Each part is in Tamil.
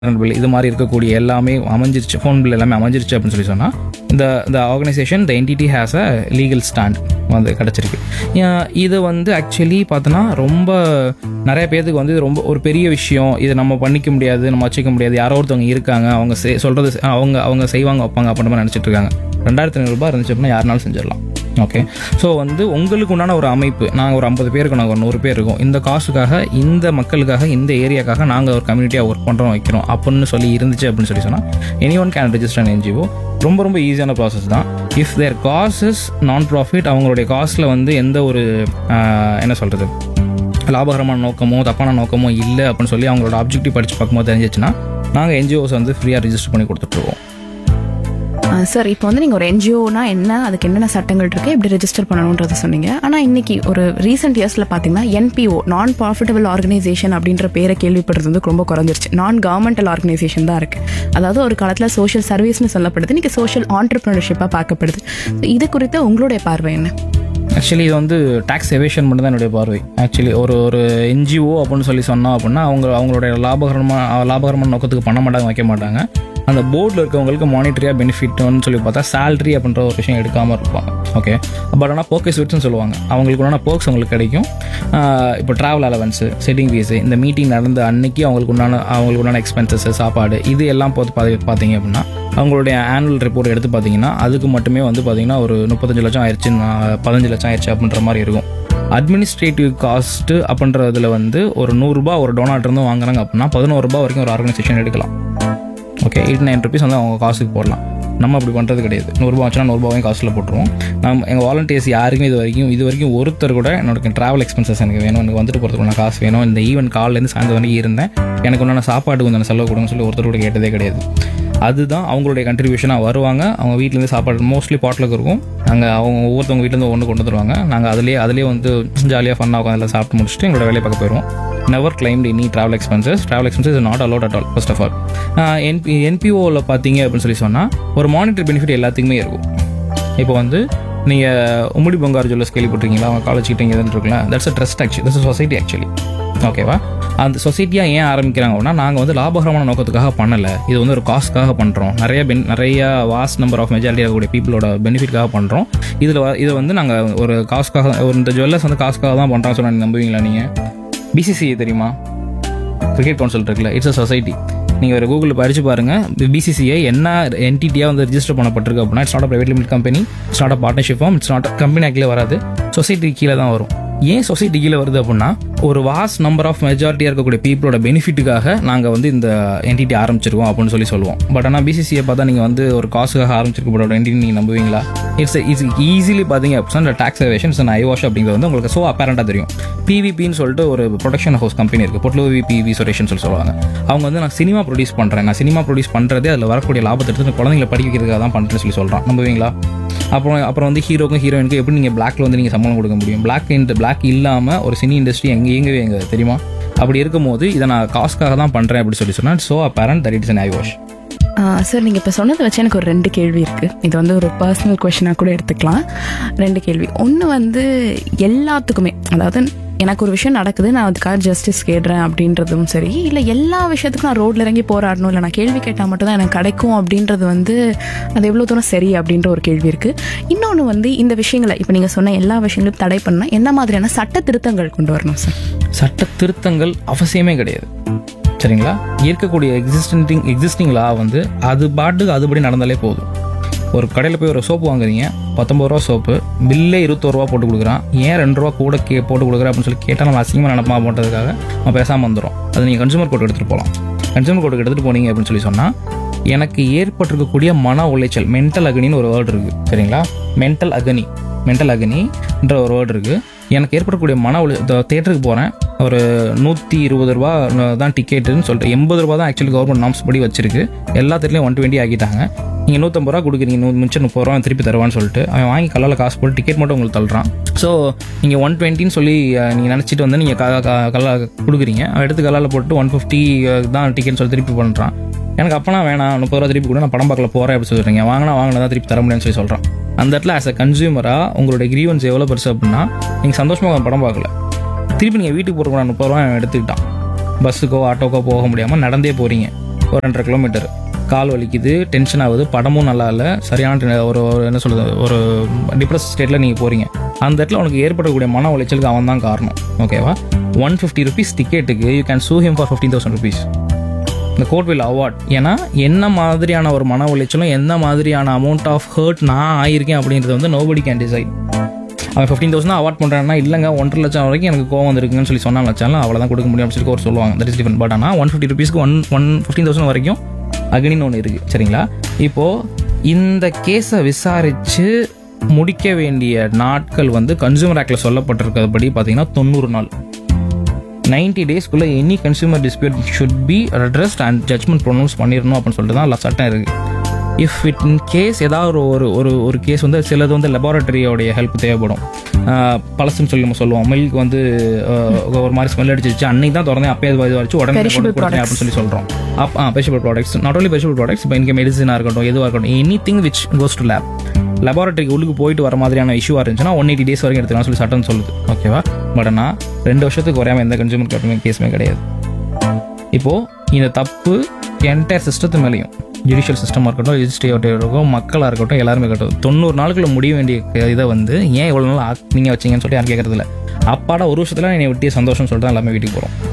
பில் இது மாதிரி இருக்கக்கூடிய எல்லாமே அமைஞ்சிருச்சு ஃபோன் பில் எல்லாமே அமைஞ்சிருச்சு அப்படின்னு சொல்லி சொன்னால் இந்த இந்த organisation the entity has a legal stand வந்து கிடச்சிருக்கு இது வந்து ஆக்சுவலி பார்த்தோன்னா ரொம்ப நிறைய பேர்த்துக்கு வந்து இது ரொம்ப ஒரு பெரிய விஷயம் இதை நம்ம பண்ணிக்க முடியாது நம்ம வச்சுக்க முடியாது யாரோ ஒருத்தவங்க இருக்காங்க அவங்க செய்- சொல்றது செ- அவங்க அவங்க செய்வாங்க வைப்பாங்க அப்படின்ற மாதிரி நினச்சிட்டு இருக்காங்க ரெண்டாயிரத்தி ஐநூறுரூபா இருந்துச்சு அப்படின்னா யாருனாலும் செஞ்சிடலாம் ஓகே ஸோ வந்து உங்களுக்கு உண்டான ஒரு அமைப்பு நாங்கள் ஒரு ஐம்பது பேருக்கு நாங்கள் ஒரு நூறு பேர் இருக்கோம் இந்த காசுக்காக இந்த மக்களுக்காக இந்த ஏரியாக்காக நாங்கள் ஒரு கம்யூனிட்டியாக ஒர்க் பண்ணுறோம் வைக்கிறோம் அப்படின்னு சொல்லி இருந்துச்சு அப்படின்னு சொல்லி சொன்னால் any one can register an NGO ரொம்ப ரொம்ப ஈஸியான ப்ராசஸ் தான் if their cause is non profit அவங்களுடைய காஸ்ட்டில் வந்து எந்த ஒரு ஆஹ், என்ன சொல்கிறது லாபகரமான நோக்கமோ தப்பான நோக்கமோ இல்லை அப்படின்னு சொல்லி அவங்களோட ஆப்ஜெக்டிவ் படித்து பார்க்கும்போது தெரிஞ்சிச்சுன்னா நாங்கள் என்ஜிஓஸ் வந்து ஃப்ரீயாக ரெஜிஸ்டர் பண்ணி கொடுத்துட்ருவோம் சார் இப்போ வந்து நீங்கள் ஒரு என்ஜிஓனா என்ன அதுக்கு என்னென்ன சட்டங்கள் இருக்குது எப்படி ரெஜிஸ்டர் பண்ணணுன்றதை சொன்னீங்க ஆனால் இன்னைக்கு ஒரு ரீசெண்ட் இயர்ஸில் பார்த்தீங்கன்னா என்பிஓ நான் ப்ராஃபிட்டபிள் ஆர்கனைசேஷன் அப்படின்ற பேரை கேள்விப்படுறது வந்து ரொம்ப குறைஞ்சிருச்சு நான் கவர்மெண்டல் ஆர்கனைசேஷன் தான் இருக்குது அதாவது ஒரு காலத்தில் சோஷியல் சர்வீஸ்னு சொல்லப்படுது இன்னைக்கு சோஷியல் ஆண்டர்பிரினர்ஷிப்பாக பார்க்கப்படுது So, இது குறித்த உங்களுடைய பார்வை என்ன ஆக்சுவலி இது வந்து டேக்ஸ் எவேஷன் மட்டும் தான் என்னுடைய பார்வை ஆக்சுவலி ஒரு ஒரு என்ஜிஓ அப்படின்னு சொல்லி சொன்னோம் அப்படின்னா அவங்க அவங்களுடைய லாபகரமான லாபகரமான நோக்கத்துக்கு பண்ண மாட்டாங்க வைக்க மாட்டாங்க அந்த போர்டில் இருக்கவங்களுக்கு மானிட்டரியாக பெனிஃபிட்னு சொல்லி பார்த்தா salary அப்படின்ற ஒரு விஷயம் எடுக்காமல் இருப்பாங்க ஓகே பட் ஆனால் போக்கஸ் விட்ஸ்னு சொல்லுவாங்க அவங்களுக்கு உண்டான போக்ஸ் அவங்களுக்கு கிடைக்கும் ஆஹ் இப்போ ட்ராவல் அலவன்ஸு செட்டிங் ஃபீஸு இந்த மீட்டிங் நடந்த அன்னைக்கு அவங்களுக்கு உண்டான அவங்களுக்கு உண்டான எக்ஸ்பென்சஸ் சாப்பாடு இது எல்லாம் பார்த்து பார்த்து- பார்த்தீங்க அப்படின்னா அவங்களுடைய ஆனுவல் ரிப்போர்ட் எடுத்து பார்த்தீங்கன்னா அதுக்கு மட்டுமே வந்து பார்த்தீங்கன்னா ஒரு முப்பத்தஞ்சு லட்சம் ஆயிடுச்சு நா- பதினஞ்சு லட்சம் ஆயிடுச்சு அப்படின்ற மாதிரி இருக்கும் அட்மினிஸ்ட்ரேட்டிவ் காஸ்ட்டு அப்படின்றதுல வந்து ஒரு நூறுரூபா ஒரு டொனாட் இருந்து வாங்குறாங்க அப்படின்னா பதினோரு ரூபாய் வரைக்கும் ஒரு ஆர்கனைசேஷன் எடுக்கலாம் ஓகே எயிட் நைன் ருபீஸ் வந்து அவங்க காசுக்கு போடலாம் நம்ம அப்படி பண்ணுறது கிடையாது நூறுரூபா வச்சுனா நூறுரூபாவையும் காசில் போட்டுருவோம் நம்ம எங்கள் வாலண்டியர்ஸ் யாருக்குமே இது வரைக்கும் இது வரைக்கும் ஒருத்தர் கூட என்னோட ட்ராவல் எக்ஸ்பென்சஸ் எனக்கு வேணும் எனக்கு வந்துட்டு போகிறதுக்கு காசு வேணும் இந்த ஈவெண்ட் காலிலேருந்து சாயந்தரம் வரைக்கும் இருந்தேன் எனக்கு உண்டான சாப்பாடு கொஞ்சம் செலவு கொடுங்கன்னு சொல்லி ஒருத்தர் கூட கேட்டதே கிடையாது அதுதான் அவங்களுடைய கண்ட்ரிபியூஷனாக வருவாங்க அவங்க வீட்டிலேருந்து சாப்பாடு மோஸ்ட்லி பாட்டிலுக்கு இருக்கும் நாங்கள் அவங்க ஒவ்வொருத்தவங்க வீட்டிலேருந்து ஒன்று கொண்டு வந்துருவாங்க நாங்கள் அதிலே அதிலே வந்து ஜாலியாக ஃபன்னாக உட்காந்து எல்லாம் சாப்பிட்டு முடிச்சுட்டு எங்களோட வேலையை பார்க்க போயிடுவோம் never claimed any travel expenses travel expenses is not allot at all first of all NP என்பிஓவில் பார்த்தீங்க அப்படின்னு சொல்லி சொன்னால் ஒரு மானிட்டரி பெனிஃபிட் எல்லாத்துக்குமே இருக்கும் இப்போ வந்து நீங்கள் உம்முடி பங்காரு ஜுவல்லர்ஸ் கேள்விப்பட்டிருக்கீங்களா அவங்க காலேஜ் கிட்ட இங்கே இருக்குல்ல that's a trust actually that's society actually ஓகேவா அந்த சொசைட்டியாக ஏன் ஆரம்பிக்கிறாங்க அப்படின்னா நாங்கள் வந்து லாபகரமான நோக்கத்துக்காக பண்ணலை இது வந்து ஒரு காஸ்ட்காக பண்ணுறோம் நிறைய பென் நிறைய வாஸ்ட் நம்பர் ஆஃப் மெஜாரிட்டி இருக்கக்கூடிய பீப்புளோட பெனிஃபிட்காக பண்ணுறோம் இதில் இதை வந்து நாங்கள் ஒரு காஸ்ட்காக ஒரு இந்த ஜுவல்லர்ஸ் வந்து காஸ்ட்காக தான் பண்ணுறோம் சொன்னா நீங்க நம்புவீங்களா நீங்கள் பிசிசிஐ தெரியுமா கிரிக்கெட் கவுன்சில் இருக்குல்ல இட்ஸ் அ சொசைட்டி நீங்கள் ஒரு கூகுளில் படிச்சு பாருங்க பிசிசிஐ என்ன என்டிட்டியாக வந்து ரிஜிஸ்டர் பண்ணப்பட்டிருக்கு அப்படின்னா it's not private limit company it's not partnership firm it's not company ஆக்டில் வராது சொசைட்டி கீழே தான் வரும் ஏன் சொசைட்டி கீழே வருது அப்படின்னா ஒரு வாஸ் நம்பர் ஆஃப் மெஜாரிட்டியாக இருக்கக்கூடிய பீப்புளோட பெனிஃபிட்டுக்காக நாங்கள் வந்து இந்த என்டிட்டி ஆரம்பிச்சிருக்கோம் அப்படின்னு சொல்லி சொல்லுவோம் பட் ஆனால் பிசிசிஐ பார்த்தா நீங்கள் வந்து ஒரு காசுக்காக ஆரம்பிச்சிருக்கப்பட்ட என்டிட்டி நீங்கள் நம்புவீங்களா இட்ஸ் இட்ஸ் ஈஸிலி பார்த்தீங்க அப்படின்னா டாக்ஸ் எவேஷன்ஸ் அண்ட் ஐவாஷ் அப்படிங்கிறது வந்து உங்களுக்கு ஸோ அப்பேரண்டாக தெரியும் பிவிபின்னு சொல்லிட்டு ஒரு ப்ரொடக்ஷன் ஹவுஸ் கம்பெனி இருக்குது பொட்லோவி பிவி சொரேஷன் சொல்லி சொல்லுவாங்க அவங்க வந்து நான் சினிமா ப்ரொடியூஸ் பண்ணுறேன் நான் சினிமா ப்ரொடியூஸ் பண்ணுறதே அதில் வரக்கூடிய லாபத்தை எடுத்து குழந்தைங்களை படிக்க வைக்கிறதுக்காக தான் பண்ணுறேன்னு சொல்லி சொல்கிறான் நம்புவீங்களா அப்புறம் அப்புறம் வந்து ஹீரோக்கும் ஹீரோயினுக்கும் எப்படி நீங்கள் பிளாக்ல வந்து நீங்கள் சம்பளம் கொடுக்க முடியும் பிளாக் இந்த பிளாக் இல்லாமல் ஒரு சினி இண்டஸ்ட்ரி எங்கே இயங்கவே எங்க தெரியுமா அப்படி இருக்கும்போது இதை நான் காஸ்ட்காக தான் பண்ணுறேன் அப்படி சொல்லி சொன்னால் so apparent that it's an eye wash sir நீங்கள் இப்போ சொன்னதை வச்சு எனக்கு ஒரு ரெண்டு கேள்வி இருக்குது இது வந்து ஒரு பர்சனல் கொஷனாக கூட எடுத்துக்கலாம் ரெண்டு கேள்வி ஒன்று வந்து எல்லாத்துக்குமே அதாவது எனக்கு ஒரு விஷயம் நடக்குது நான் அதுக்காக ஜஸ்டிஸ் கேடுறேன் அப்படின்றதும் சரி இல்லை எல்லா விஷயத்துக்கும் நான் ரோட்ல இறங்கி போராடணும் இல்லை நான் கேள்வி கேட்டால் மட்டும் தான் எனக்கு கிடைக்கும் அப்படின்றது வந்து அது எவ்வளோ தூரம் சரி அப்படின்ற ஒரு கேள்வி இருக்குது இன்னொன்று வந்து இந்த விஷயங்களை இப்போ நீங்கள் சொன்ன எல்லா விஷயங்களையும் தடை பண்ணால் என்ன மாதிரியான சட்ட திருத்தங்கள் கொண்டு வரணும் சார் சட்ட திருத்தங்கள் அவசியமே கிடையாது சரிங்களா இருக்கக்கூடிய எக்ஸிஸ்டிங் எக்ஸிஸ்டிங் லா வந்து அது பாட்டுக்கு அதுபடி நடந்தாலே போதும் ஒரு கடையில் போய் ஒரு சோப்பு வாங்குறீங்க பத்தொம்பது ரூபா சோப்பு பில்லே இருபத்தோரு ரூபா போட்டு கொடுக்குறான் ஏன் ரெண்டு ரூபா கூட கே போட்டு கொடுக்குறேன் அப்படின்னு சொல்லி கேட்டால் நம்ம அசிங்கமாக நினப்பா போட்டதுக்காக நம்ம பேசாமல் வந்துடும் அது நீங்கள் கன்சூமர் கோர்ட் எடுத்துகிட்டு போகலாம் கன்சூமர் கோர்ட்டுக்கு எடுத்துகிட்டு போனீங்க அப்படின்னு சொல்லி சொன்னால் எனக்கு ஏற்பட்டிருக்கக்கூடிய மன உளைச்சல் மென்டல் அகனின்னு ஒரு வேர்டு இருக்குது சரிங்களா மென்டல் அகனி மென்டல் அகனின்ற ஒரு வேர்டு இருக்குது எனக்கு ஏற்படக்கூடிய மன உளை தேட்டருக்கு போகிறேன் ஒரு நூற்றி இருபது ரூபா தான் டிக்கெட்டுன்னு சொல்லிட்டு எண்பது ரூபா தான் ஆக்சுவலி கவர்மெண்ட் நாம்ஸ் படி வச்சிருக்கு எல்லா தேட்டர்லையும் ஒன் டுவெண்ட்டி ஆக்கிட்டாங்க நீங்கள் நூற்றம்பது ரூபா கொடுக்குறீங்க நூ மிச்சம் முப்பது ரூபா திருப்பி தருவான்னு சொல்லிட்டு அவன் வாங்கி கல்லால் காசு போட்டு டிக்கெட் மட்டும் உங்களுக்கு தள்ளுறான் ஸோ நீங்கள் ஒன் டுவெண்ட்டின்னு சொல்லி நீங்கள் நினச்சிட்டு வந்து நீங்கள் கல்லா கொடுக்குறீங்க அவன் எடுத்து கல்லால் போட்டு ஒன் ஃபிஃப்டி தான் டிக்கெட் சொல்லி திருப்பி பண்ணுறான் எனக்கு அப்போனா வேணாம் முப்பது ரூபா திருப்பி கூட நான் படம் பார்க்கல போகிறேன் அப்படி சொல்கிறீங்க வாங்கினா வாங்கினா தான் திருப்பி தர முடியும்னு சொல்லி சொல்கிறான் அந்த இடத்துல ஆஸ் அ கன்சியூமராக உங்களுடைய கிரீவன்ஸ் எவ்வளோ பெருசு அப்படின்னா நீங்கள் சந்தோஷமாக படம் பார்க்கல திருப்பி நீங்கள் வீட்டுக்கு போகிறக்கு முப்பது ரூபா அவன் எடுத்துக்கிட்டான் பஸ்ஸுக்கோ ஆட்டோக்கோ போக முடியாமல் நடந்தே போகிறீங்க ஒரு ரெண்டரை கிலோமீட்டர் கால் வலிக்குது டென்ஷன் ஆகுது படமும் நல்லா இல்லை சரியான ten- ஒரு ஒரு என்ன சொல்கிறது ஒரு டிப்ரெஸ் ஸ்டேட்டில் நீங்கள் போகிறீங்க அந்த இடத்துல உனக்கு ஏற்படக்கூடிய மன உளைச்சலுக்கு அவன் தான் காரணம் ஓகேவா ஒன் ஃபிஃப்டி ருபீஸ் டிக்கெட்டுக்கு you can sue him for fifteen thousand rupees இந்த கோர்ட் வில் அவார்ட் ஏன்னா என்ன மாதிரியான ஒரு மன உளைச்சலும் எந்த மாதிரியான அமௌண்ட் ஆஃப் ஹர்ட் நான் ஆயிருக்கேன் அப்படின்றது வந்து நோபடி கேன் டிசைட் அவன் ஃபிஃப்டீன் தௌசண்ட் அவார்ட் பண்ணுறான்னா இல்லைங்க ஒன்றரை லட்சம் வரைக்கும் எனக்கு கோவம் வந்திருக்குன்னு சொல்லி சொன்னா வச்சாலும் அவ்வளோதான் கொடுக்க முடியும் அப்படின்னு சொல்லி ஒரு சொல்லுவாங்க தட் இஸ் டிஃபரெண்ட் பட் ஆனால் ஒன் ஃபிஃப்டி ருபீஸ்க்கு ஒன் ஒன் ஃபிஃப்டீன் தௌசண்ட் வரைக்கும் அக்னின்னு ஒன்று இருக்குது சரிங்களா இப்போது இந்த கேஸை விசாரித்து முடிக்க வேண்டிய நாட்கள் வந்து கன்சூமர் ஆக்டில் சொல்லப்பட்டிருக்கிறபடி பார்த்தீங்கன்னா தொண்ணூறு நாள் நைன்டி டேஸ்க்குள்ளே any consumer dispute should be addressed and judgment pronounce பண்ணிடணும் அப்படின்னு சொல்லிட்டு தான் எல்லா சட்டம் இருக்குது இஃப் இட் இன் கேஸ் ஏதாவது ஒரு ஒரு ஒரு ஒரு கேஸ் வந்து சிலது வந்து லெபார்ட்டரியோடைய ஹெல்ப் தேவைப்படும் ஆஹ் பழசுன்னு சொல்லி நம்ம சொல்லுவோம் மில்க் வந்து ஆஹ் ஒரு மாதிரி ஸ்மெல் அடிச்சிச்சு அன்னைக்கு தான் திறந்தேன் அப்பயே இது வச்சு உடனே Perishable கொடுத்தேன் அப்படின்னு சொல்லி சொல்கிறோம் up ah perishable products not only perishable products இப்போ இங்கே மெடிசனாக இருக்கட்டும் எதுவாக இருக்கட்டும் any thing which goes to lab லெபார்ட்டரிக்கு உள்ளுக்கு போயிட்டு வர மாதிரியான இஷ்யூவாக இருந்துச்சுன்னா ஒன் எயிட்டி டேஸ் வரைக்கும் எடுத்துக்கலாம் சொல்லி சட்டம் சொல்லுது ஓகேவா பட் ஆனால் ரெண்டு வருஷத்துக்கு குறையாம எந்த கன்சூமர் கோர்ட்டுமே கேஸுமே கிடையாது இப்போது இந்த தப்பு என்டையர் சிஸ்டத்து மேலேயும் ஜுடிஷியல் சிஸ்டமாக இருக்கட்டும் லெஜிஸ்லேட்டிவ் இருக்கட்டும் மக்களாக இருக்கட்டும் எல்லாருமே இருக்கட்டும் தொண்ணூறு நாளுக்குள்ள முடிய வேண்டிய இதை வந்து ஏன் இவ்வளோ நாள் ஆக்- நீங்க வச்சீங்கன்னு சொல்லி யாரும் கேட்கறது இல்ல அப்பாடா ஒரு வருஷத்துல என்னை விட்டிய சந்தோஷம் சொல்லிட்டு தான் எல்லாமே வீட்டுக்கு போகிறோம்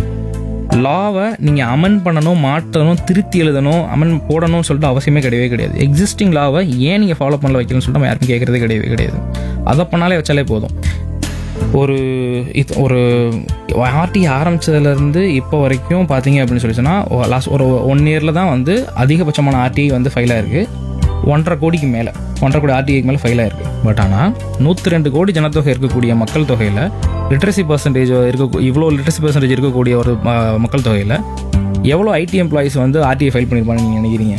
லாவை நீங்கள் அமெண்ட் பண்ணணும் மாற்றணும் திருத்தி எழுதணும் அமெண்ட் போடணும்னு சொல்லிட்டு அவசியமே கிடையவே கிடையாது எக்ஸிஸ்டிங் லாவை ஏன் நீங்கள் ஃபாலோ பண்ணல வைக்கணும்னு சொல்லிட்டு நம்ம யாருக்கும் கேட்கறதே கிடையவே கிடையாது அதை பண்ணாலே வச்சாலே போதும் ஒரு இது ஒரு ஆர்டி ஆரம்பிச்சதுலேருந்து இப்போ வரைக்கும் பார்த்தீங்க அப்படின்னு சொல்லி சொன்னால் லாஸ்ட் ஒரு ஒன் இயரில் தான் வந்து அதிகபட்சமான ஆர்டிஐ வந்து ஃபைல் ஆயிருக்கு ஒன்றரை கோடிக்கு மேலே ஒன்றரை கோடி ஆர்டிஐக்கு மேலே ஃபைல் ஆயிருக்கு பட் ஆனால் நூற்றி ரெண்டு கோடி ஜனத்தொகை இருக்கக்கூடிய மக்கள் தொகையில் லிட்ரஸி பர்சன்டேஜ் இருக்க இவ்வளோ லிட்ரஸி பர்சன்டேஜ் இருக்கக்கூடிய ஒரு ம- மக்கள் தொகையில் எவ்வளோ ஐடி எம்ப்ளாயிஸ் வந்து ஆர்டிஐ ஃபைல் பண்ணியிருப்பாங்க நீங்கள் நினைக்கிறீங்க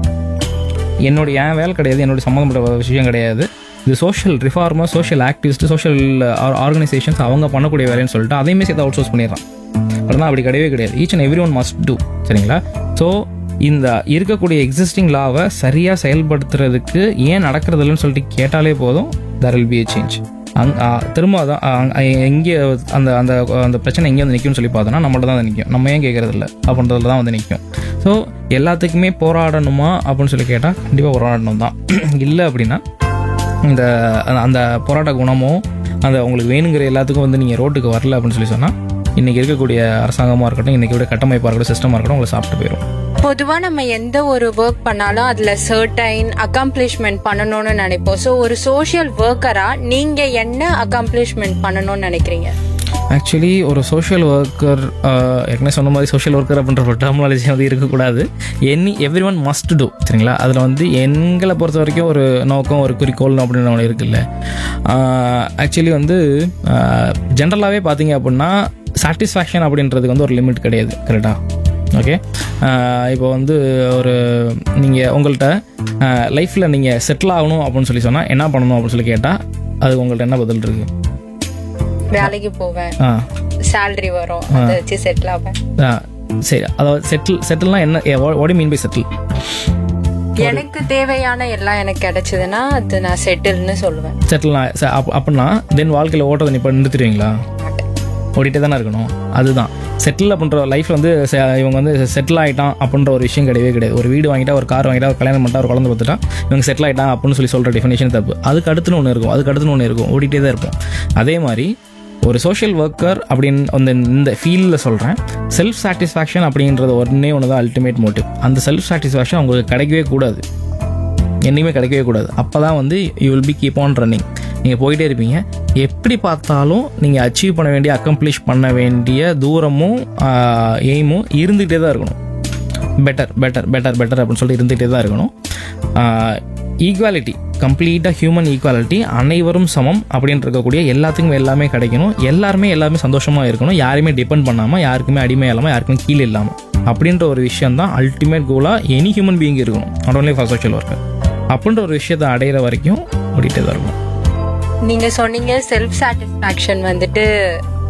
என்னுடைய என் வேலை கிடையாது என்னுடைய சம்மந்தப்பட்ட விஷயம் கிடையாது இது social reformer social activist social organisations அவங்க பண்ணக்கூடிய வேலைன்னு சொல்லிட்டு அதையுமே சேர்த்து அவுட் சோர்ஸ் பண்ணிடுறான் ஆனால் அப்படி கிடையவே கிடையாது each and every one must do சரிங்களா ஸோ இந்த இருக்கக்கூடிய எக்ஸிஸ்டிங் லாவை சரியாக செயல்படுத்துறதுக்கு ஏன் நடக்கிறது இல்லைன்னு சொல்லிட்டு கேட்டாலே போதும் there will be a change அங் ஆ, திரும்ப அதான் அங்- அ- எங்கே அந்த அந்த அந்த பிரச்சனை எங்கே வந்து நிற்கும்னு சொல்லி பார்த்தோன்னா நம்மள்ட்ட தான் வந்து நிற்கும் நம்ம ஏன் கேட்கறது இல்லை அப்படின்றதுல தான் வந்து நிற்கும் ஸோ எல்லாத்துக்குமே போராடணுமா அப்படின்னு சொல்லி கேட்டால் கண்டிப்பாக போராடணும் தான் இல்லை அப்படின்னா இந்த அந்த- அந்த போராட்ட குணமோ அந்த உங்களுக்கு வேணுங்கிற எல்லாத்துக்கும் வந்து நீங்கள் ரோட்டுக்கு வரல அப்படின்னு சொல்லி சொன்னால் இன்றைக்கி இருக்கக்கூடிய அரசாங்கமாக இருக்கட்டும் இன்றைக்கி கூட கட்டமைப்பாக இருக்கட்டும் சிஸ்டமாக இருக்கட்டும் உங்களை சாப்பிட்டு போயிடும் பொதுவா நம்ம எந்த ஒரு ஒர்க் பண்ணாலும் அதுல சர்டைன் அக்காம்ப்ளிஷ்மெண்ட் பண்ணணும்னு நினைப்போம் ஸோ ஒரு சோஷியல் ஒர்க்கரா நீங்க என்ன அக்காம்ப்ளிஷ்மெண்ட் பண்ணணும்னு நினைக்கிறீங்க ஆக்சுவலி ஒரு சோஷியல் ஒர்க்கர் ஏற்கனவே சொன்ன மாதிரி சோஷியல் ஒர்க்கர் அப்படின்ற ஒரு டெர்மாலஜி வந்து இருக்கக்கூடாது any every one must do சரிங்களா அதில் வந்து எங்களை பொறுத்த வரைக்கும் ஒரு நோக்கம் ஒரு குறிக்கோள் அப்படின்னு ஒன்று இருக்குல்ல ஆக்சுவலி வந்து ஜென்ரலாகவே பார்த்தீங்க அப்படின்னா சாட்டிஸ்ஃபேக்ஷன் அப்படின்றதுக்கு வந்து ஒரு லிமிட் கிடையாது கரெக்டாக ஓகே இப்போ வந்து ஒரு நீங்கள் உங்கள்கிட்ட லைஃப்பில் நீங்கள் செட்டில் ஆகணும் அப்படின்னு சொல்லி சொன்னால் என்ன பண்ணணும் அப்படின்னு சொல்லி கேட்டால் அது உங்கள்கிட்ட என்ன பதில் இருக்குது வேலைக்கு போவேன் ஆ சேலரி வரும் அதை வச்சு செட்டில் ஆவேன் ஆ, சரி அதாவது செட்டில் செட்டில்னா என்ன வாட் மீன் பை செட்டில் எனக்கு தேவையான எல்லாம் எனக்கு கிடைச்சதுன்னா அது நான் செட்டில்னு சொல்லுவேன் செட்டில்னா அப்படின்னா தென் வாழ்க்கையில் ஓட்டத்தை இப்போ நிறுத்திடுவீங்களா ஓடிட்டே தானே இருக்கணும் அதுதான் செட்டில் அப்படின்ற லைஃப்பில் வந்து செ- இவங்க வந்து செட்டில் ஆகிட்டான் அப்படின்ற ஒரு விஷயம் கிடையவே கிடையாது ஒரு வீடு வாங்கிட்டா ஒரு கார் வாங்கிட்டா ஒரு கல்யாணம் பண்ணிட்டா ஒரு குழந்தை பார்த்துட்டா இவங்க செட்டில் ஆகிட்டான் அப்படின்னு சொல்லி சொல்கிற டெஃபினேஷன் தப்பு அதுக்கு அடுத்துன்னு ஒன்று இருக்கும் அதுக்கு அடுத்துன்னு ஒன்று இருக்கும் ஓடிட்டே தான் இருக்கும் அதே மாதிரி ஒரு சோஷியல் ஒர்க்கர் அப்படின்னு அந்த இந்த ஃபீல்டில் சொல்கிறேன் செல்ஃப் சாட்டிஸ்ஃபேக்ஷன் அப்படின்றது ஒன்றே ஒன்று தான் அல்டிமேட் மோட்டிவ் அந்த செல்ஃப் சாட்டிஸ்ஃபேக்ஷன் அவங்களுக்கு கிடைக்கவே கூடாது என்னையுமே கிடைக்கவே கூடாது அப்போ தான் வந்து you will be keep on running நீங்கள் போயிட்டே இருப்பீங்க எப்படி பார்த்தாலும் நீங்கள் அச்சீவ் பண்ண வேண்டிய அக்கம்ப்ளிஷ் பண்ண வேண்டிய தூரமும் எய்மும் இருந்துகிட்டே தான் இருக்கணும் பெட்டர் பெட்டர் பெட்டர் பெட்டர் அப்படின்னு சொல்லிட்டு இருந்துகிட்டே தான் இருக்கணும் ஈக்குவாலிட்டி கம்ப்ளீட்டாக ஹியூமன் ஈக்குவாலிட்டி அனைவரும் சமம் அப்படின்னு இருக்கக்கூடிய எல்லாத்துக்கும் எல்லாமே கிடைக்கணும் எல்லாருமே எல்லாருமே சந்தோஷமாக இருக்கணும் யாரையுமே டிபெண்ட் பண்ணாமல் யாருக்குமே அடிமை இல்லாமல் யாருக்குமே கீழே இல்லாமல் அப்படின்ற ஒரு விஷயம் தான் அல்டிமேட் கோலாக எனி ஹியூமன் பீயிங் இருக்கணும் not only for social worker அப்படின்ற ஒரு விஷயத்தை அடையிற வரைக்கும் ஓடிட்டே தான் இருக்கும் நீங்க சொன்னீங்க செல்ஃப் சாட்டிஸ்ஃபேக்ஷன் வந்துட்டு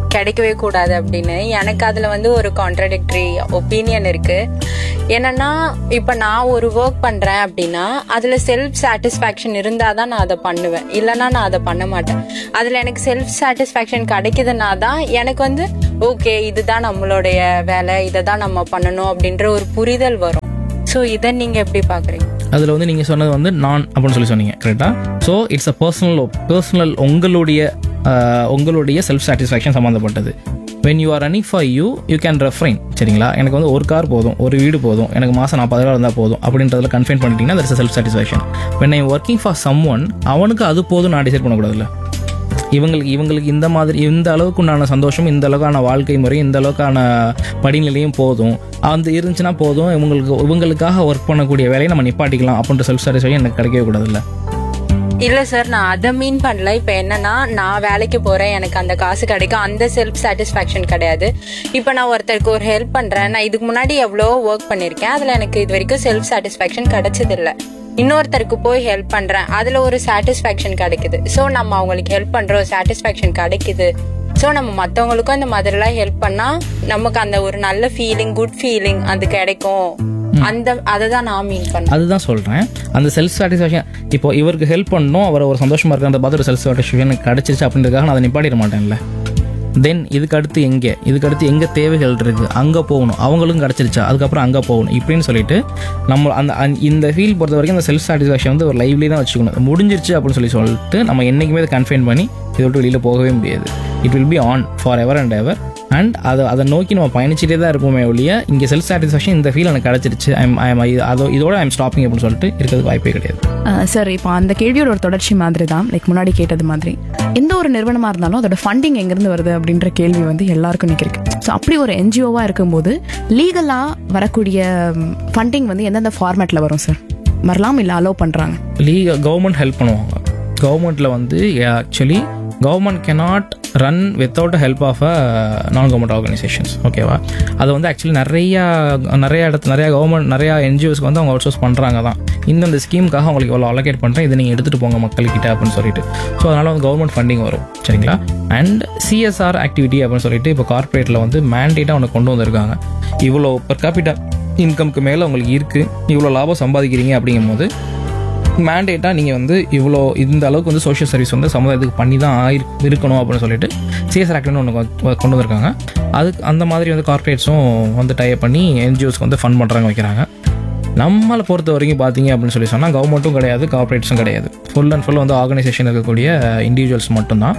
கிடைக்கவே கூடாது அப்படின்னு எனக்கு அதுல வந்து ஒரு கான்ட்ரடிக்டரி ஒப்பீனியன் இருக்கு என்னன்னா இப்ப நான் ஒரு ஒர்க் பண்றேன் அப்படின்னா அதுல செல்ஃப் சாட்டிஸ்ஃபேக்ஷன் இருந்தாதான் நான் அதை பண்ணுவேன் இல்லைன்னா நான் அதை பண்ண மாட்டேன் அதுல எனக்கு செல்ஃப் சாட்டிஸ்ஃபேக்ஷன் கிடைக்குதுன்னா தான் எனக்கு வந்து ஓகே இதுதான் நம்மளுடைய வேலை இதை தான் நம்ம பண்ணணும் அப்படின்ற ஒரு புரிதல் வரும் ஸோ இதை நீங்க எப்படி பாக்குறீங்க அதில் வந்து நீங்கள் சொன்னது வந்து நான் அப்படின்னு சொல்லி சொன்னீங்க கரெக்டாக so it's a personal personal உங்களுடைய ஆஹ், உங்களுடைய செல்ஃப் சாட்டிஸ்ஃபேக்ஷன் சம்மந்தப்பட்டது when you are running for you you can refrain சரிங்களா எனக்கு வந்து ஒரு கார் போதும் ஒரு வீடு போதும் எனக்கு மாதம் நாற்பதாயிரம் இருந்தால் போதும் அப்படின்றதுல கன்ஃபைன் பண்ணிட்டீங்கன்னா that's self satisfaction when I working for some one அவனுக்கு அது போதும் நான் டிசைட் பண்ணக்கூடாதுல்ல இவங்களுக்கு இவங்களுக்கு இந்த மாதிரி இந்த அளவுக்கு உண்டான சந்தோஷம் இந்த அளவுக்கான வாழ்க்கை முறை இந்த அளவுக்கான படிநிலையும் போதும் அந்த இருந்துச்சுன்னா போதும் இவங்களுக்கு இவங்களுக்காக ஒர்க் பண்ணக்கூடிய வேலையை நம்ம நிப்பாட்டிக்கலாம் அப்படின்ற செல்ஃப் சாட்டிஸ்ஃபேக்ஷன் எனக்கு கிடைக்கவே கூடாதுல்ல இல்ல சார் நான் அதை மீன் பண்ணல இப்ப என்னன்னா நான் வேலைக்கு போறேன் எனக்கு அந்த காசு கிடைக்கும் அந்த செல்ஃப் சாட்டிஸ்ஃபேக்ஷன் கிடையாது இப்ப நான் ஒருத்தருக்கு ஒரு ஹெல்ப் பண்றேன் நான் இதுக்கு முன்னாடி எவ்வளவோ ஒர்க் பண்ணிருக்கேன் அதுல எனக்கு இது வரைக்கும் செல்ஃப் சாட்டிஸ்ஃபேக்ஷன் கிடைச்சது இல்ல இன்னொருத்தருக்கு போய் ஹெல்ப் பண்றேன் அதுல ஒரு சாட்டிஸ்ஃபேக்ஷன் கிடைக்குது சோ நம்ம அவங்களுக்கு ஹெல்ப் பண்றோம் சாட்டிஸ்ஃபேக்ஷன் கிடைக்குது சோ நம்ம மத்தவங்களுக்கும் இந்த மாதிரிலாம் ஹெல்ப் பண்ணா நமக்கு அந்த ஒரு நல்ல ஃபீலிங் குட் ஃபீலிங் அது கிடைக்கும் அந்த அதை தான் நான் மீன் பண்ணேன் அதுதான் சொல்கிறேன் அந்த செல்ஃப் சாட்டிஸ்ஃபேக்ஷன் இப்போ இவருக்கு ஹெல்ப் பண்ணணும் அவர் ஒரு சந்தோஷமாக இருக்கிற அந்த பார்த்து செல்ஃப் சாட்டிஸ்ஃபேக்ஷன் எனக்கு கிடச்சிருச்சு அப்படின்றதுக்காக நான் அதை நிப்பாட்டிட மாட்டேன்ல தென் இதுக்கு அடுத்து எங்கே இதுக்கு அடுத்து எங்கே தேவைகள் இருக்குது அங்கே போகணும் அவங்களுக்கும் கிடச்சிருச்சா அதுக்கப்புறம் அங்கே போகணும் இப்படின்னு சொல்லிட்டு நம்ம அந்த அந்த- இந்த ஃபீல் பொறுத்த வரைக்கும் அந்த செல்ஃப் சாட்டிஸ்ஃபேக்ஷன் வந்து ஒரு லைவ்லி தான் வச்சுக்கணும் முடிஞ்சிருச்சு அப்படின்னு சொல்லி சொல்லிட்டு நம்ம என்றைக்குமே அதை கன்ஃபைன் பண்ணி இதை விட்டு வெளியில் போகவே முடியாது it will be on for ever and ever and அதை அதை நோக்கி நம்ம பயணிச்சுட்டே தான் இருப்போமே ஒழிய இங்கே செல்ஃப் சாட்டிஸ்ஃபேக்ஷன் இந்த ஃபீல் எனக்கு கிடச்சிருச்சு ஐம் ஐம் அதோ இதோட ஐம் ஸ்டாப்பிங் அப்படின்னு சொல்லிட்டு இருக்கிறதுக்கு வாய்ப்பே கிடையாது சார் இப்போ அந்த கேள்வியோட ஒரு தொடர்ச்சி மாதிரி தான் லைக் முன்னாடி கேட்டது மாதிரி எந்த ஒரு நிறுவனமாக இருந்தாலும் அதோட ஃபண்டிங் எங்கேருந்து வருது அப்படின்ற கேள்வி வந்து எல்லாருக்கும் நிற்க இருக்கு ஸோ அப்படி ஒரு என்ஜிஓவாக இருக்கும்போது லீகலாக வரக்கூடிய ஃபண்டிங் வந்து எந்தெந்த ஃபார்மேட்டில் வரும் சார் வரலாம் இல்லை அலோவ் பண்ணுறாங்க லீக கவர்மெண்ட் ஹெல்ப் பண்ணுவாங்க கவர்மெண்ட்டில் வந்து actually government cannot run without help of a non government organisations ஓகேவா அது வந்து ஆக்சுவலி நிறையா நிறைய இடத்து நிறையா கவர்மெண்ட் நிறையா என்ஜிஓஸ்க்கு வந்து அவங்க அவுட் சோர்ஸ் பண்ணுறாங்க தான் இந்தந்த ஸ்கீமுக்காக அவங்களுக்கு இவ்வளோ அலோகேட் பண்ணுறேன் இதை நீங்கள் எடுத்துகிட்டு போங்க மக்கள்கிட்ட அப்படின்னு சொல்லிட்டு ஸோ அதனால் வந்து கவர்மெண்ட் ஃபண்டிங் வரும் சரிங்களா அண்ட் சிஎஸ்ஆர் ஆக்டிவிட்டி அப்படின்னு சொல்லிட்டு இப்போ கார்ப்பரேட்டில் வந்து மேண்டேட்டாக ஒன்று கொண்டு வந்திருக்காங்க இவ்வளோ பர் கேபிட்டல் இன்கம்க்கு மேலே உங்களுக்கு இருக்குது இவ்வளோ லாபம் சம்பாதிக்கிறீங்க அப்படிங்கும்போது மேண்டேட்டாக நீங்கள் வந்து இவ்வளோ இந்த அளவுக்கு வந்து சோஷியல் சர்வீஸ் வந்து சமுதாயத்துக்கு பண்ணி தான் ஆயிரு இருக்கணும் அப்படின்னு சொல்லிட்டு சிஎஸ்ஆர் ஆக்ட்னு ஒன்று கொண்டு வந்திருக்காங்க அதுக்கு அந்த மாதிரி வந்து கார்ப்பரேட்ஸும் வந்து டைப் பண்ணி என்ஜிஓஸ்க்கு வந்து ஃபண்ட் பண்ணுறாங்க வைக்கிறாங்க நம்மளை பொறுத்த வரைக்கும் பார்த்தீங்க அப்படின்னு சொல்லி சொன்னால் கவர்மெண்ட்டும் கிடையாது கார்ப்பரேட்ஸும் கிடையாது ஃபுல் அண்ட் ஃபுல் வந்து ஆர்கனைசேஷன் இருக்கக்கூடிய இண்டிவிஜுவல்ஸ் மட்டும்தான்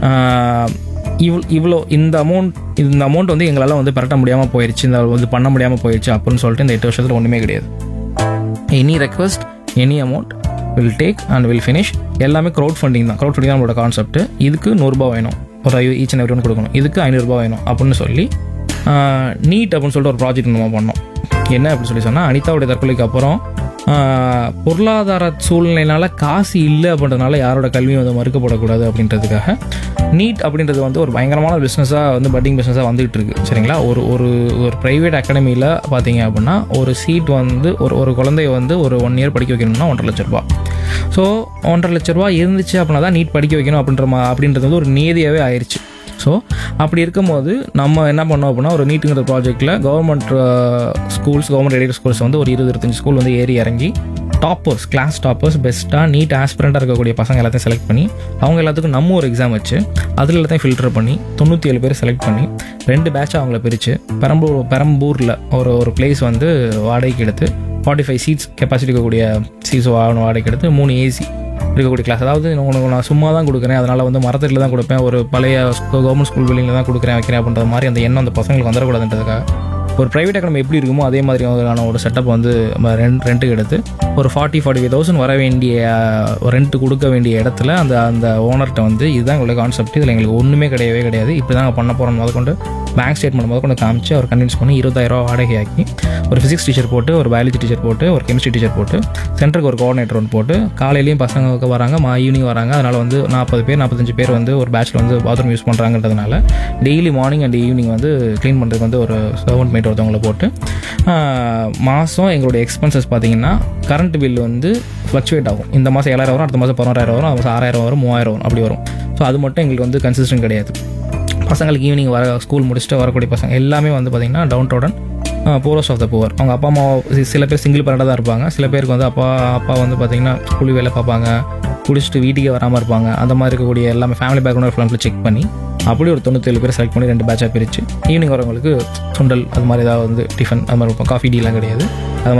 ஆஹ் இவ் இவ்வளோ இந்த அமௌண்ட் இந்த அமௌண்ட் வந்து எங்களால் வந்து பெரட்ட முடியாமல் போயிடுச்சு இந்த இது பண்ண முடியாமல் போயிடுச்சு அப்படின்னு சொல்லிட்டு இந்த எட்டு வருஷத்தில் ஒன்றுமே கிடையாது any request any amount will take and will finish எல்லாமே க்ரௌட் ஃபண்டிங் தான் க்ரௌட் ஃபண்டிங் தான் நம்மளோட கான்செப்ட் இதுக்கு நூறுரூபா வேணும் ஒரு ஈச் அண்ட் எவ்ரி ஒன் கொடுக்கணும் இதுக்கு ஐநூறுரூபா வேணும் அப்படின்னு சொல்லி நீட் அப்படின்னு சொல்லிட்டு ஒரு ப்ராஜெக்ட் நம்ம பண்ணோம் என்ன அப்படின்னு சொல்லி சொன்னால் அனிதாவுடைய தற்கொலைக்கு அப்புறம் ஆஹ், பொருளாதார சூழ்நிலைனால காசு இல்லை அப்படின்றதுனால யாரோட கல்வியும் வந்து மறுக்கப்படக்கூடாது அப்படின்றதுக்காக நீட் அப்படின்றது வந்து ஒரு பயங்கரமான பிஸ்னஸாக வந்து பட்டிங் பிஸ்னஸாக வந்துகிட்டு இருக்கு சரிங்களா ஒரு ஒரு ஒரு ப்ரைவேட் அகாடமியில் பார்த்தீங்க அப்படின்னா ஒரு சீட் வந்து ஒரு ஒரு குழந்தைய வந்து ஒரு ஒன் இயர் படிக்க வைக்கணும்னா ஒன்றரை லட்ச ரூபா ஸோ ஒன்றரை லட்ச ரூபா இருந்துச்சு அப்படின்னா தான் நீட் படிக்க வைக்கணும் அப்படின்ற மா அப்படின்றது வந்து ஒரு நியதியாகவே ஆயிடுச்சு ஸோ அப்படி இருக்கும்போது நம்ம என்ன பண்ணோம் அப்படின்னா ஒரு நீட்டுங்கிற ப்ராஜெக்ட்டில் government schools government aided schools வந்து ஒரு இருபது இருபத்தஞ்சு ஸ்கூல் வந்து ஏறி இறங்கி டாப்பர்ஸ் கிளாஸ் டாப்பர்ஸ் பெஸ்ட்டாக நீட் ஆஸ்பிரண்ட்டாக இருக்கக்கூடிய பசங்க எல்லாத்தையும் செலக்ட் பண்ணி அவங்க எல்லாத்துக்கும் நம்ம ஒரு எக்ஸாம் வச்சு அதில் எல்லாத்தையும் ஃபில்டர் பண்ணி தொண்ணூற்றி ஏழு பேர் செலக்ட் பண்ணி ரெண்டு பேட்ச் அவங்கள பிரித்து பெரம்பூர் பெரம்பூரில் ஒரு ஒரு பிளேஸ் வந்து வாடகைக்கு எடுத்து ஃபார்ட்டி ஃபைவ் சீட்ஸ் கெப்பாசிட்டி இருக்கக்கூடிய சீட்ஸ் வாடகைக்கு எடுத்து மூணு ஏசி இருக்கக்கூடிய கிளாஸ் அதாவது உனக்கு நான் சும்மா தான் கொடுக்குறேன் அதனால் வந்து மரத்தில் தான் கொடுப்பேன் ஒரு பழைய கவர்மெண்ட் ஸ்கூல் பில்டிங்கில் தான் கொடுக்குறேன் வைக்கிறேன் அப்படின்ற மாதிரி அந்த எண்ணம் அந்த பசங்களுக்கு வந்துடக்கூடாதுன்றதுக்காக ஒரு ப்ரைவேட் அகாடமி எப்படி இருக்குமோ அதே மாதிரி அவங்களுக்கான ஒரு செட்டப் வந்து நம்ம ரெண்ட் ரெண்ட்டுக்கு எடுத்து ஒரு ஃபார்ட்டி ஃபார்ட்டி ஃபைவ் தௌசண்ட் வர வேண்டிய ரெண்ட் கொடுக்க வேண்டிய இடத்துல அந்த அந்த ஓனர்கிட்ட வந்து இதுதான் எங்களுடைய கான்செப்ட் இதில் எங்களுக்கு ஒன்றுமே கிடையவே கிடையாது இப்படி தான் பண்ண போகிறோம் முத கொண்டு பேங்க் ஸ்டேட்மெண்ட் முத கொண்டு காமிச்சு அவர் கன்வின்ஸ் பண்ணி இருபதாயிரம் ரூபா வாடகை ஆக்கி ஒரு ஃபிசிக்ஸ் டீச்சர் போட்டு ஒரு பயாலஜி டீச்சர் போட்டு ஒரு கெமிஸ்ட்ரி டீச்சர் போட்டு சென்டருக்கு ஒரு கோஆர்டினேட்டர் ஒன்று போட்டு காலையிலையும் பசங்க வராங்க மா ஈவினிங் வராங்க அதனால் வந்து நாற்பது பேர் நாற்பத்தஞ்சு பேர் வந்து ஒரு பேட்சில் வந்து பாத்ரூம் யூஸ் பண்ணுறாங்கன்றதுனால டெய்லி மார்னிங் அண்ட் ஈவினிங் வந்து க்ளீன் பண்ணுறதுக்கு வந்து ஒரு சர்வன்ட் மேட் ஒருத்தவங்களை போட்டு மாதம் எங்களுடைய எக்ஸ்பென்சஸ் பார்த்தீங்கன்னா கரண்ட் பில் வந்து ஃப்ளக்சுவேட் ஆகும் இந்த மாதம் ஏழாயிரம் வரும் அடுத்த மாதம் பதினோராயிரம் வரும் அடுத்த மாதம் ஆறாயிரம் வரும் மூவாயிரம் வரும் அப்படி வரும் ஸோ அது மட்டும் எங்களுக்கு வந்து கன்சிஸ்டன்ட் கிடையாது பசங்களுக்கு ஈவினிங் வர ஸ்கூல் முடிச்சுட்டு வரக்கூடிய பசங்க எல்லாமே வந்து பார்த்திங்கன்னா டவுன் டவுடன் போரோஸ் ஆஃப் த புவர் அவங்க அப்பா அம்மா சி- சில பேர் சிங்கிள் பேரண்டாக தான் இருப்பாங்க சில பேருக்கு வந்து அப்பா அப்பா வந்து பார்த்திங்கன்னா கூலி வேலை பார்ப்பாங்க குடிச்சிட்டு வீட்டுக்கே வராமல் இருப்பாங்க அந்த மாதிரி இருக்கக்கூடிய எல்லாமே ஃபேமிலி பேக்ரவுண்ட் ஃப்ரெண்ட்ஸில் செக் பண்ணி அப்படி ஒரு தொண்ணூத்தேழு பேர் செலக்ட் பண்ணி ரெண்டு பேட்சாக பிரித்து ஈவினிங் வரவங்களுக்கு சுண்டல் அது மாதிரி ஏதாவது வந்து டிஃபன் அது மாதிரி இருக்கும் காஃபி டீலாம் கிடையாது அது மாதிரி